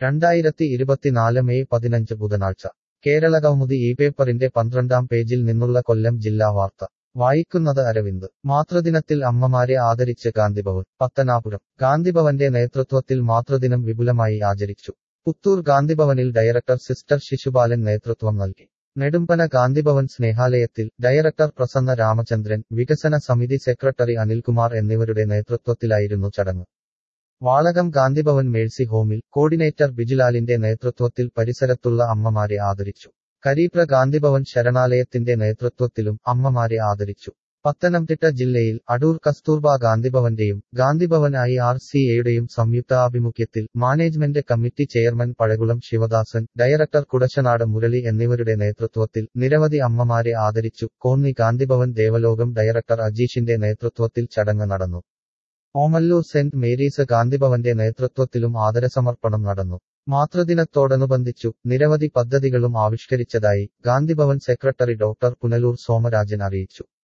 രണ്ടായിരത്തി ഇരുപത്തിനാല് മെയ് പതിനഞ്ച് ബുധനാഴ്ച കേരള കൗമുദി ഈ പേപ്പറിന്റെ പന്ത്രണ്ടാം പേജിൽ നിന്നുള്ള കൊല്ലം ജില്ലാ വാർത്ത വായിക്കുന്നത് അരവിന്ദ് മാതൃദിനത്തിൽ അമ്മമാരെ ആദരിച്ച് ഗാന്ധിഭവൻ പത്തനാപുരം ഗാന്ധിഭവന്റെ നേതൃത്വത്തിൽ മാതൃദിനം വിപുലമായി ആചരിച്ചു പുത്തൂർ ഗാന്ധിഭവനിൽ ഡയറക്ടർ സിസ്റ്റർ ശിശുപാലൻ നേതൃത്വം നൽകി നെടുമ്പന ഗാന്ധിഭവൻ സ്നേഹാലയത്തിൽ ഡയറക്ടർ പ്രസന്ന രാമചന്ദ്രൻ വികസന സമിതി സെക്രട്ടറി അനിൽകുമാർ എന്നിവരുടെ നേതൃത്വത്തിലായിരുന്നു ചടങ്ങ് വാളകം ഗാന്ധിഭവൻ മേഴ്സി ഹോമിൽ കോർഡിനേറ്റർ ബിജുലാലിന്റെ നേതൃത്വത്തിൽ പരിസരത്തുള്ള അമ്മമാരെ ആദരിച്ചു കരീപ്ര ഗാന്ധിഭവൻ ശരണാലയത്തിന്റെ നേതൃത്വത്തിലും അമ്മമാരെ ആദരിച്ചു പത്തനംതിട്ട ജില്ലയിൽ അടൂർ കസ്തൂർബ ഗാന്ധിഭവന്റെയും ഗാന്ധിഭവൻ ഐ ആർ സി എയുടെയും സംയുക്താഭിമുഖ്യത്തിൽ management committee chairman Pazhakulam Sivadasan director Kudassanad Murali എന്നിവരുടെ നേതൃത്വത്തിൽ നിരവധി അമ്മമാരെ ആദരിച്ചു കോന്നി ഗാന്ധിഭവൻ ദേവലോകം ഡയറക്ടർ അജീഷിന്റെ നേതൃത്വത്തിൽ ചടങ്ങ് നടന്നു ഓമല്ലൂർ സെന്റ് മേരീസ് ഗാന്ധിഭവന്റെ നേതൃത്വത്തിലും ആദരസമർപ്പണം നടന്നു മാതൃദിനത്തോടനുബന്ധിച്ചു നിരവധി പദ്ധതികളും ആവിഷ്കരിച്ചതായി ഗാന്ധിഭവൻ സെക്രട്ടറി ഡോക്ടർ പുനലൂർ സോമരാജൻ അറിയിച്ചു